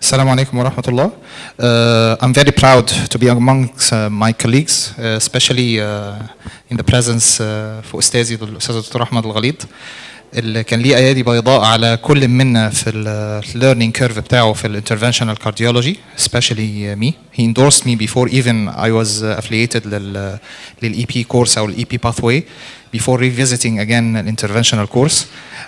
Assalamu alaikum wa rahmatullah. Uh, I'm very proud to be amongst uh, my colleagues, uh, especially uh, in the presence uh, في أستاذي الأستاذ الدكتور أحمد الغليظ اللي كان ليه أيادي بيضاء على كل منا في ال learning curve بتاعه في ال interventional cardiology, especially me. He endorsed me before even I was uh, affiliated لل, لل EP course أو ال EP pathway before revisiting again an interventional course.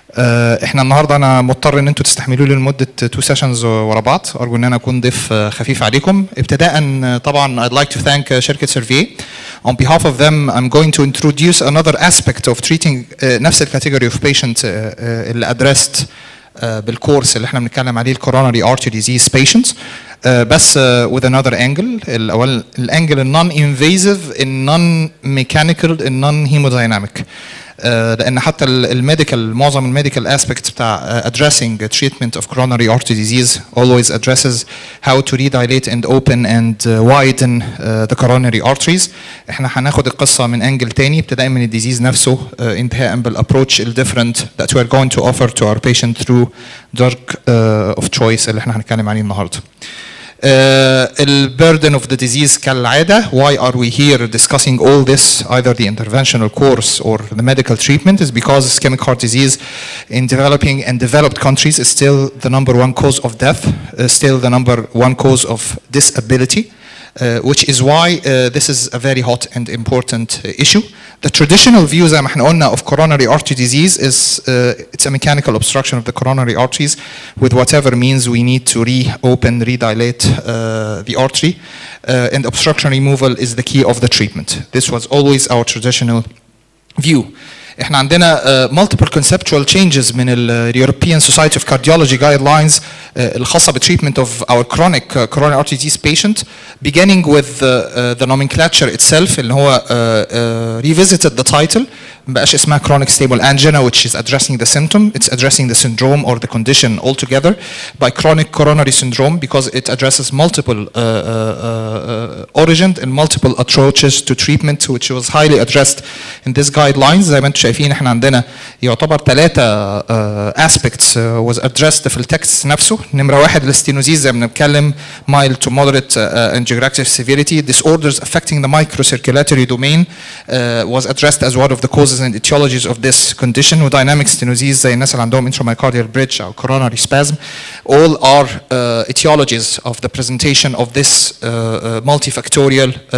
آه، احنا النهارده انا مضطر ان انتوا تستحملوا لي لمده تو سيشنز ورا بعض ارجو ان انا اكون ضيف آه، خفيف عليكم ابتداء آه، طبعا I'd like to thank آه، شركه سيرفي on behalf of them I'm going to introduce another aspect of treating آه، نفس الكاتيجوري of patient آه، آه، اللي addressed آه، بالكورس اللي احنا بنتكلم عليه الكوروناري artery disease patients آه، بس آه، with another angle الاول الانجل النون invasive النون mechanical النون hemodynamic آه، لان حتى الميديكال معظم الميديكال اسبيكتس بتاع آه، addressing treatment of coronary artery disease always addresses how to redilate and open and uh, widen uh, the coronary arteries احنا هناخد القصه من انجل تاني ابتداء من الديزيز نفسه uh, انتهاء بالابروتش الديفرنت that we are going to offer to our patient through drug uh, of choice اللي احنا هنتكلم عليه النهارده Uh, the burden of the disease كالعادة why are we here discussing all this either the interventional course or the medical treatment is because ischemic heart disease in developing and developed countries is still the number one cause of death uh, still the number one cause of disability uh, which is why uh, this is a very hot and important uh, issue. The traditional view زي ما احنا قلنا of coronary artery disease is uh, it's a mechanical obstruction of the coronary arteries with whatever means we need to reopen, redilate uh, the artery uh, and obstruction removal is the key of the treatment. This was always our traditional view. احنا عندنا uh, multiple conceptual changes من ال European Society of Cardiology guidelines uh, الخاصة بالtreatment of our chronic uh, coronary artery disease patient beginning with uh, uh, the nomenclature itself اللي هو uh, uh, revisited the title مبقاش اسمها chronic stable angina which is addressing the symptom it's addressing the syndrome or the condition altogether by chronic coronary syndrome because it addresses multiple uh, uh, uh, origin and multiple approaches to treatment which was highly addressed in these guidelines زي ما انتم شايفين احنا عندنا يعتبر ثلاثة uh, aspects uh, was addressed في التكست نفسه نمرة واحد الاستينوزيز زي ما بنتكلم mild to moderate uh, angiographic severity disorders affecting the microcirculatory domain uh, was addressed as one of the causes and etiologies of this condition ودynamic stenosis زي الناس اللي عندهم intraMyocardial bridge أو coronary spasm all are uh, etiologies of the presentation of this uh, uh, multifactorial uh,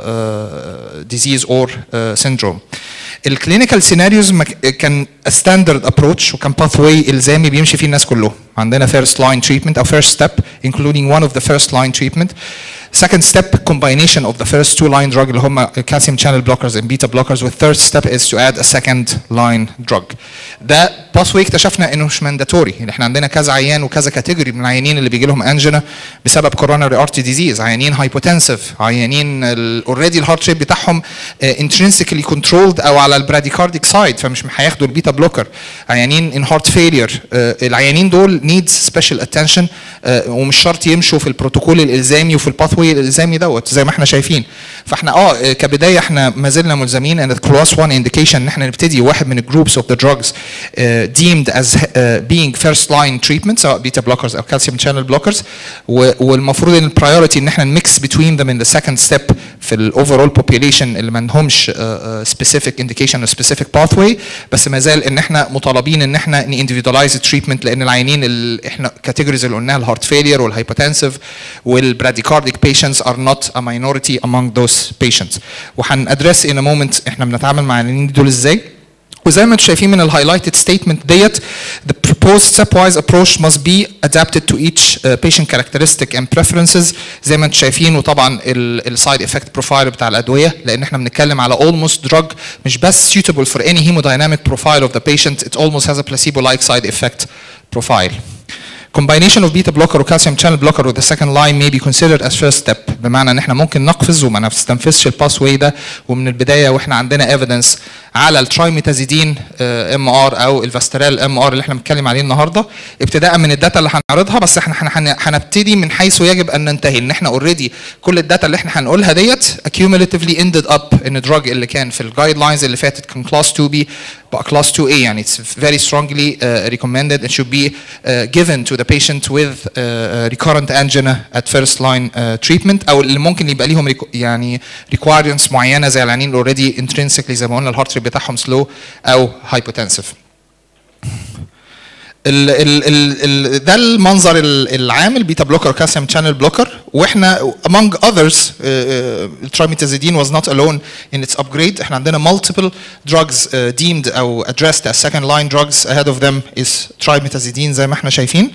uh, disease or uh, syndrome. الكلينيكال سيناريوز كان ستاندرد ابروتش وكان باث واي الزامي بيمشي فيه الناس كلهم عندنا فيرست لاين تريتمنت او فيرست ستيب including one of the first line treatment second step combination of the first two line drug اللي هم calcium channel blockers and beta blockers with third step is to add a second line drug ده باث واي اكتشفنا انه مش مانداتوري يعني احنا عندنا كذا عيان وكذا كاتيجوري من العيانين اللي بيجي لهم انجينا بسبب كوروناري ارتي ديزيز عيانين هايبوتنسيف عيانين اوريدي الهارت ريت بتاعهم انترنسيكلي كنترولد او على البراديكارديك سايد فمش هياخدوا البيتا بلوكر عيانين ان هارت فيلير العيانين دول نيدز سبيشال اتنشن ومش شرط يمشوا في البروتوكول الالزامي وفي الباث واي الالزامي دوت زي ما احنا شايفين فاحنا اه كبدايه احنا ما زلنا ملزمين ان كلاس 1 انديكيشن ان احنا نبتدي واحد من الجروبس اوف ذا دراجز deemed as uh, being first line treatment سواء بيتا بلوكرز او كالسيوم شانل بلوكرز والمفروض ان البرايورتي ان احنا نميكس between them in the second step في الاوفرول population اللي ما عندهمش uh, uh, specific indication or specific pathway بس ما زال ان احنا مطالبين ان احنا individualize التريتمنت لان العيانين اللي احنا كاتيجوريز اللي قلناها الهارت فيلير والهايبوتنسيف والبراديكارديك patients are not a minority among those patients وهنادرس in a moment احنا بنتعامل مع العيانين دول ازاي وزي ما انتم شايفين من الهايلايتد ستيتمنت ديت the proposed stepwise approach must be adapted to each uh, patient characteristic and preferences زي ما انتم شايفين وطبعا السايد افكت بروفايل بتاع الادويه لان احنا بنتكلم على almost drug مش بس suitable for any hemodynamic profile of the patient it almost has a placebo like side effect profile combination of beta blocker وكالسيوم channel blocker with the second line may be considered as first step بمعنى ان احنا ممكن نقفز وما نستنفذش الباس واي ده ومن البدايه واحنا عندنا evidence على الترايميتازيدين ام ار او الفاسترال ام ار اللي احنا بنتكلم عليه النهارده ابتداء من الداتا اللي هنعرضها بس احنا هنبتدي من حيث يجب ان ننتهي ان احنا اوريدي كل الداتا اللي احنا هنقولها ديت accumulatively ended up ان الدراج اللي كان في الجايد لاينز اللي فاتت كان كلاس 2 بي بقى class 2A يعني it's very strongly uh, recommended and should be uh, given to the patient with uh, uh, recurrent angina at first line uh, treatment او اللي ممكن يبقى ليهم requ- يعني requirements معينه زي العيانين already intrinsically زي ما قلنا الهارت ريت بتاعهم slow او hypotensive. ال ال ال ال ده المنظر ال- العام البيتا بلوكر كالسيوم شانل بلوكر واحنا among others التراميتازيدين was not alone in its upgrade احنا عندنا multiple drugs uh, deemed او addressed as second line drugs ahead of them is trimetazidine زي ما احنا شايفين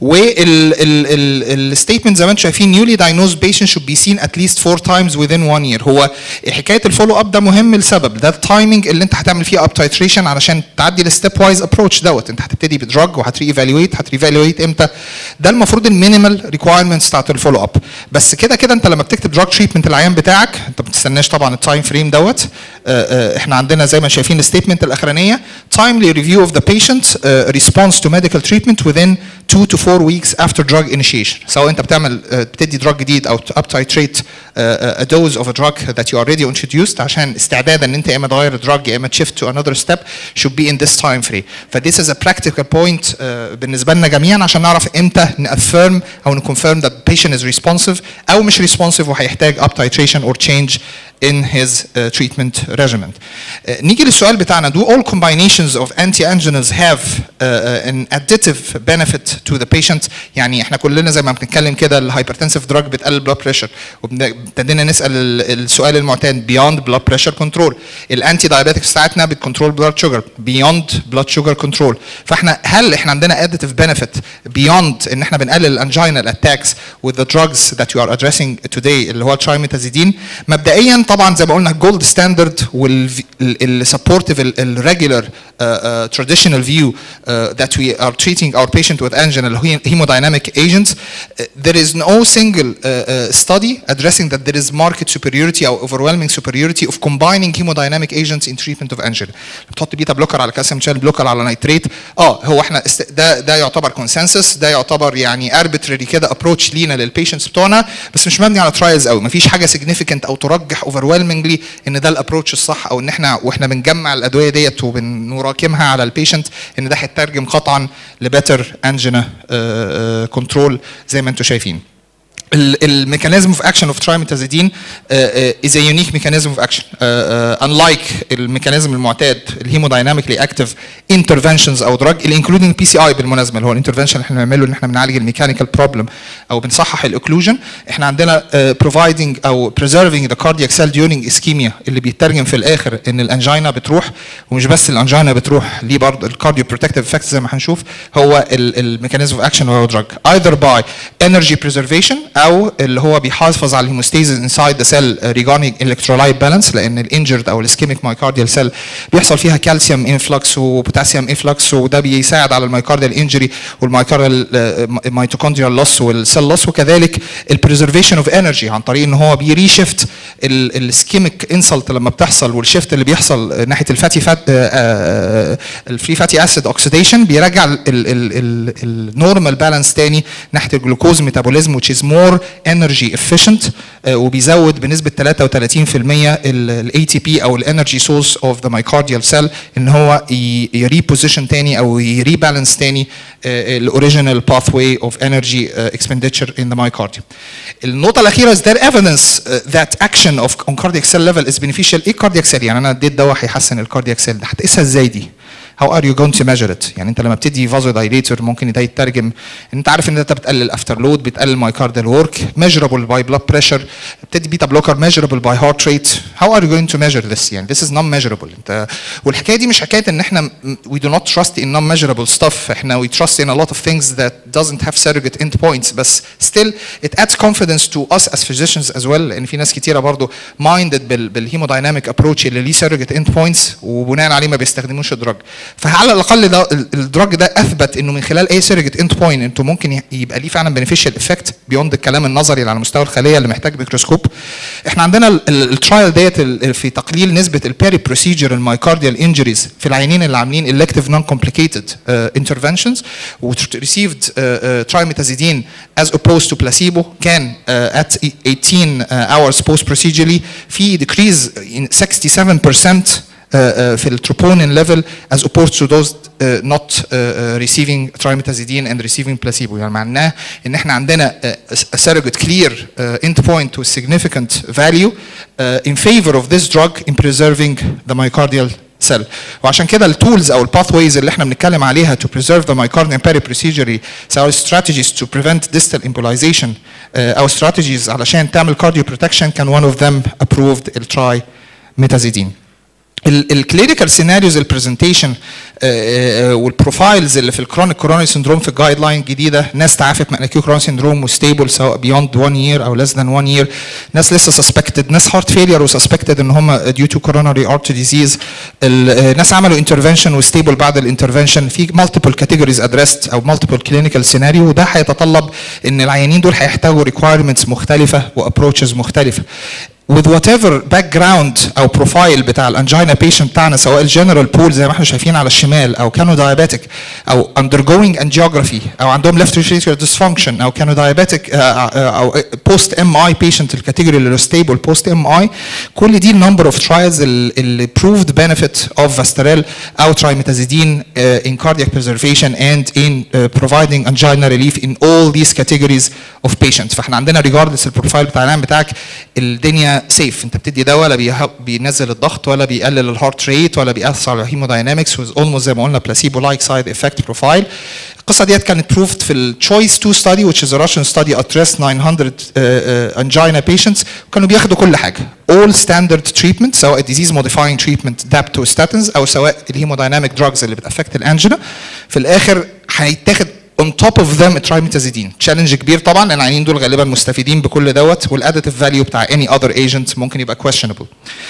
والستيتمنت زي ما انتم شايفين newly diagnosed patient should be seen at least four times within one year هو حكايه الفولو اب ده مهم لسبب ده التايمنج اللي انت هتعمل فيه اب تايتريشن علشان تعدي الستيب وايز ابروتش دوت انت هتبتدي بدراج وهتري ايفالويت هتري ايفالويت امتى ده المفروض المينيمال ريكوايرمنتس بتاعت الفولو اب بس كده كده انت لما بتكتب دراج تريتمنت العيان بتاعك انت ما بتستناش طبعا التايم فريم دوت آه، آه، احنا عندنا زي ما شايفين الستيتمنت الاخرانيه timely review of the patient uh, response to medical treatment within 2 to 4 weeks after drug initiation سواء انت بتعمل uh, بتدي دراج جديد او up titrate uh, a dose of a drug that you already introduced عشان استعدادا ان انت يا اما تغير الدراج يا اما shift to another step should be in this time frame ف this is a practical point uh, بالنسبه لنا جميعا عشان نعرف امتى نaffirm او نconfirm that the patient is responsive او مش responsive وهيحتاج up titration or change in his uh, treatment regimen. Uh, نيجي للسؤال بتاعنا do all combinations of anti-anginas have uh, uh, an additive benefit to the patient يعني احنا كلنا زي ما بنتكلم كده الهايبرتنسيف دراج بتقلل blood pressure وابتدينا نسال ال- السؤال المعتاد beyond blood pressure control الانتي دايابيتكس بتاعتنا بتكنترول blood sugar beyond blood sugar control فاحنا هل احنا عندنا additive benefit beyond ان احنا بنقلل الانجينال attacks with the drugs that you are addressing today اللي هو الترايميتازيدين مبدئيا طبعا زي ما قلنا الجولد ستاندرد والسبورتيف الريجولار traditional view uh, that we are treating our patient with angina hemodynamic agents uh, there is no single uh, uh, study addressing that there is market superiority or overwhelming superiority of combining hemodynamic agents in treatment of angina بتحط بيتا بلوكر على كالسيوم شانل بلوكر على نيتريت اه هو احنا است... ده ده يعتبر كونسنسس ده يعتبر يعني اربتري كده ابروتش لينا للبيشنتس بتوعنا بس مش مبني على ترايلز قوي مفيش حاجه سيجنيفيكانت او ترجح overwhelmingly ان ده الابروتش الصح او ان احنا واحنا بنجمع الادويه ديت وبنراكمها على البيشنت ان ده هيترجم قطعا لبيتر انجينا كنترول زي ما انتم شايفين الميكانيزم اوف اكشن اوف ترايميتازيدين از ا يونيك ميكانيزم اوف اكشن unlike الميكانيزم المعتاد الهيمودايناميكلي اكتيف انترفنشنز او دراج الانكلودنج بي سي اي بالمناسبه اللي هو الانترفنشن اللي احنا بنعمله ان احنا بنعالج الميكانيكال بروبلم او بنصحح الاوكلوجن احنا عندنا بروفايدنج او بريزرفنج ذا كاردياك سيل ديورنج اسكيميا اللي بيترجم في الاخر ان الانجينا بتروح ومش بس الانجينا بتروح ليه برضه الكارديو بروتكتيف افكتس زي ما هنشوف هو الميكانيزم اوف اكشن هو دراج either by energy preservation او اللي هو بيحافظ على الهيموستاسيس انسايد ذا سيل ريجاردنج الكترولايت بالانس لان الانجرد او الاسكيميك مايكارديال سيل بيحصل فيها كالسيوم انفلكس وبوتاسيوم انفلكس وده بيساعد على المايكارديال انجري والمايكارديال ميتوكوندريال لوس والسيل لوس وكذلك البريزرفيشن اوف انرجي عن طريق ان هو بيريشفت الاسكيميك انسلت لما بتحصل والشيفت اللي بيحصل ناحيه الفاتي فات الفري فاتي اسيد اوكسيديشن بيرجع النورمال بالانس تاني ناحيه الجلوكوز ميتابوليزم which is more energy efficient uh, وبيزود بنسبه 33% ال ATP او الانرجي سورس اوف ذا مايكارديال سيل ان هو يريبوزيشن تاني او يريبالانس تاني الاوريجينال باثواي اوف انرجي expenditure in the myocardium. النقطه الاخيره is there evidence uh, that action of on cardiac cell level is beneficial ايه cardiac cell يعني انا اديت دواء هيحسن الكاردياك سيل ده هتقيسها ازاي دي؟ how are you going to measure it يعني انت لما بتدي فازو دايليتور ممكن ده يترجم انت عارف ان انت بتقلل افتر لود بتقلل مايكارديال ورك measurable by blood pressure بتدي بيتا بلوكر measurable by heart rate how are you going to measure this يعني this is non measurable انت والحكايه دي مش حكايه ان احنا we do not trust in non measurable stuff احنا we trust in a lot of things that doesn't have surrogate endpoints بس still it adds confidence to us as physicians as well لان في ناس كتيره برضو minded بال بالهيمودايناميك ابروتش اللي ليه surrogate endpoints وبناء عليه ما بيستخدموش الدراج فعلى الاقل ده الدراج ده اثبت انه من خلال اي سيرجت اند بوينت انتوا ممكن يبقى ليه فعلا بنفيشال افكت بيوند الكلام النظري اللي على مستوى الخليه اللي محتاج ميكروسكوب احنا عندنا الترايل ديت في تقليل نسبه البيري بروسيجر المايكارديال انجريز في العينين اللي عاملين الكتيف نون كومبليكيتد انترفنشنز وريسيفد ترايميتازيدين as opposed to placebo كان uh, at 18 hours post procedurally في decrease in 67% في التروبونين level as opposed to those uh, not uh, uh, receiving trimetazidine and receiving placebo يعني معناه ان احنا عندنا uh, a surrogate clear uh, endpoint with significant value uh, in favor of this drug in preserving the myocardial cell وعشان كده التولز او الباثويز اللي احنا بنتكلم عليها to preserve the myocardium periprocedurally سواء strategies to prevent distal embolization uh, او strategies علشان تعمل cardio protection كان one of them approved التراي ميتازيدين الكلينيكال سيناريوز البرزنتيشن والبروفايلز اللي في الكرونيك كورونري سندروم في الجايد لاين الجديده ناس تعافت من اكيو كورونري سندروم وستيبل سواء بيوند 1 يير او ليس ذان 1 يير ناس لسه سسبكتد ناس هارت فيلير وسسبكتد ان هم ديو تو كورونري ارتري ديزيز ناس عملوا انترفنشن وستيبل بعد الانترفنشن في مالتيبل كاتيجوريز ادريست او مالتيبل كلينيكال سيناريو وده هيتطلب ان العيانين دول هيحتاجوا ريكوايرمنتس مختلفه وابروتشز مختلفه with whatever background او بروفايل بتاع الانجينا بيشنت بتاعنا سواء الجنرال بول زي ما احنا شايفين على الشمال او كانوا diabetic او undergoing angiography او عندهم left ventricular dysfunction او كانوا diabetic او post MI patient الكاتيجوري اللي stable post MI كل دي النمبر اوف ترايلز اللي proved benefit of Vastarel او trimetazidine uh, in cardiac preservation and in uh, providing angina relief in all these categories of patients فاحنا عندنا regardless البروفايل بتاع العام بتاعك الدنيا سيف انت بتدي دواء لا بينزل الضغط ولا بيقلل الهارت ريت ولا بيأثر على الهيموداينامكس with almost زي ما قلنا placebo like side effect profile القصه ديت كانت proved في التشويس 2 study which is a Russian study addressed 900 uh, uh, angina patients كانوا بياخدوا كل حاجه all standard treatment سواء disease modifying treatment daptostatins او سواء الهيمودايناميك drugs اللي بتأفكت الانجينا في الاخر هيتاخد on top of them الترايميتازيدين تشالنج كبير طبعا لان العيانين دول غالبا مستفيدين بكل دوت والاديتيف فاليو بتاع any other agent ممكن يبقى questionable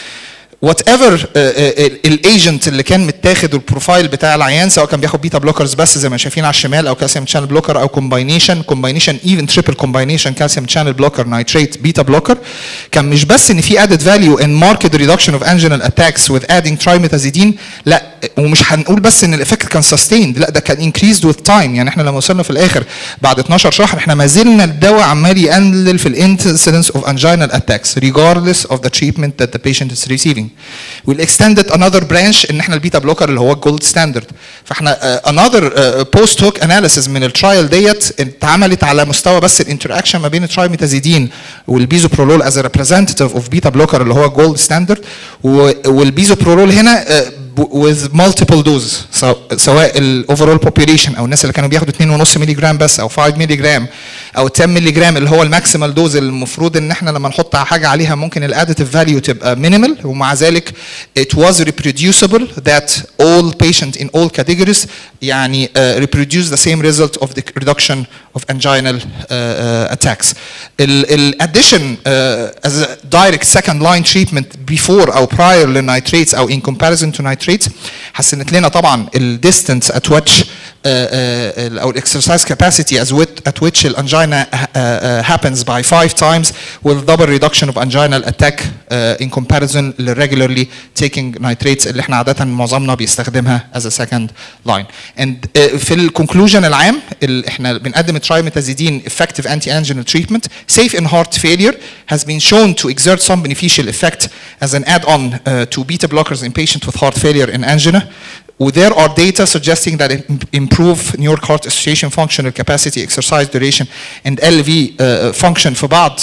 وات ايفر الايجنت اللي كان متاخد البروفايل بتاع العيان سواء كان بياخد بيتا بلوكرز بس زي ما شايفين على الشمال او كالسيوم شانل بلوكر او كومباينيشن كومباينيشن ايفن تريبل كومباينيشن كالسيوم شانل بلوكر نايتريت بيتا بلوكر كان مش بس ان في ادد فاليو ان ماركت ريدكشن اوف انجينال اتاكس وذ ادينج ترايميتازيدين لا ومش هنقول بس ان الايفكت كان سستيند لا ده كان انكريزد وذ تايم يعني احنا لما وصلنا في الاخر بعد 12 شهر احنا ما زلنا الدواء عمال يقلل في الانسيدنس اوف انجينال اتاكس regardless of the treatment that the patient is receiving والاكستندد another branch ان احنا البيتا بلوكر اللي هو الجولد ستاندرد فاحنا uh, another بوست هوك اناليسيز من الترايل ديت اتعملت على مستوى بس الانتراكشن ما بين الترايميتازيدين والبيزوبرولول از ريبريزنتيف اوف بيتا بلوكر اللي هو جولد ستاندرد والبيزوبرولول هنا uh, with multiple doses سواء الاوفرول population او الناس اللي كانوا بياخدوا 2.5 مللي جرام بس او 5 مللي جرام او 10 مللي جرام اللي هو الماكسيمال دوز المفروض ان احنا لما نحط حاجه عليها ممكن الاديتيف فاليو تبقى مينيمال ومع ذلك it was reproducible that all patients in all categories يعني uh, reproduce the same result of the reduction of anginal uh, uh, attacks. ال addition uh, as a direct second line treatment before او prior للنيتريتس او in comparison to nitrates حسنت لنا طبعا ال distance at which uh, uh, او الاكسرسايز capacity as with, at which الانجينا uh, uh, happens by five times with double reduction of anginal attack uh, in comparison ل regularly taking nitrates اللي احنا عاده معظمنا بيستخدمها as a second line. And uh, في الكونكلوجن العام ال- احنا بنقدم trimethazidine effective anti-anginal treatment safe in heart failure has been shown to exert some beneficial effect as an add-on uh, to beta blockers in patients with heart failure and angina. There are data suggesting that it im- improve New York Heart Association functional capacity, exercise duration, and LV uh, function في بعض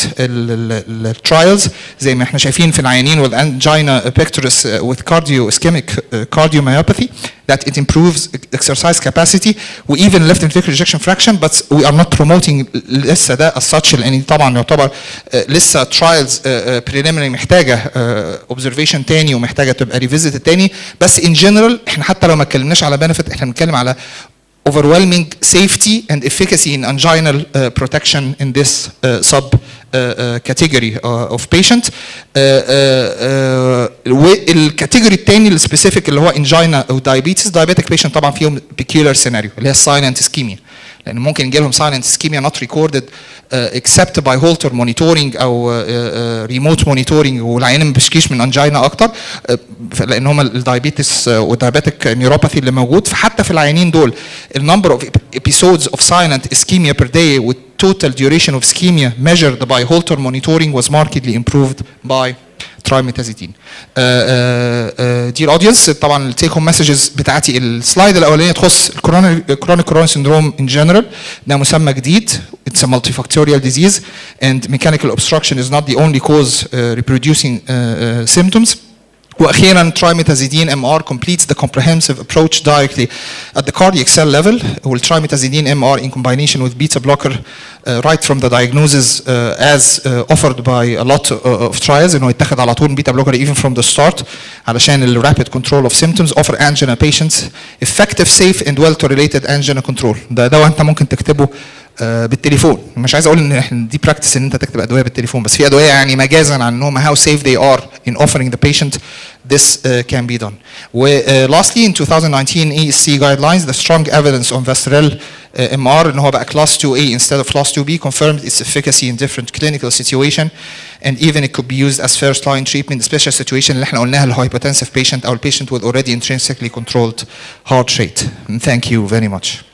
الترايلز زي ما احنا شايفين في العيانين with angina pectoris uh, with cardio ischemic uh, cardiomyopathy that it improves exercise capacity و even left ventricular ejection fraction but we are not promoting لسه ده as such لان طبعا يعتبر uh, لسه trials uh, uh, preliminary محتاجه uh, observation تاني ومحتاجه تبقى revisited تاني بس in general احنا حتى لو ما اتكلمناش على benefit احنا بنتكلم على overwhelming safety and efficacy in anginal uh, protection in this uh, sub uh, uh, category uh, of patient. Uh, uh, uh, والكاتيجوري الثاني السبيسيفيك اللي هو angina او diabetes diabetic patient طبعا فيهم peculiar scenario اللي هي silent ischemia لان ممكن يجي لهم silent ischemia not recorded uh, except by Holter monitoring او uh, uh, remote monitoring والعيان ما بيشكيش من انجينا اكتر uh, لان هم الدايابيتس والدايابيتك نيوروباثي اللي موجود فحتى في العيانين دول النمبر اوف episodes of silent ischemia per day with total duration of ischemia measured by Holter monitoring was markedly improved by ترايميتازيدين دي الاودينس طبعا التيك هوم مسجز بتاعتي السلايد الاولانيه تخص الكرونيك كرونيك سيندروم ان جنرال ده مسمى جديد it's a multifactorial disease and mechanical obstruction is not the only cause uh, reproducing uh, uh, symptoms واخيرا trimetazidine MR completes the comprehensive approach directly at the cardiac cell level والtrimetazidine MR in combination with beta blocker uh, right from the diagnosis uh, as uh, offered by a lot uh, of trials انه يتاخد على طول beta blocker even from the start علشان ال rapid control of symptoms offer angina patients effective safe and well tolerated angina control ده دواء انت ممكن تكتبه آه، بالتليفون مش عايز اقول ان احنا دي براكتس ان انت تكتب ادويه بالتليفون بس في ادويه يعني مجازا عن انهم how safe they are in offering the patient this uh, can be done. و uh, lastly in 2019 ESC guidelines the strong evidence on Vesterel uh, MR ان هو بقى class 2A instead of class 2B confirmed its efficacy in different clinical situation and even it could be used as first line treatment especially situation اللي احنا قلناها الهايبوتنسيف patient او patient with already intrinsically controlled heart rate. And thank you very much.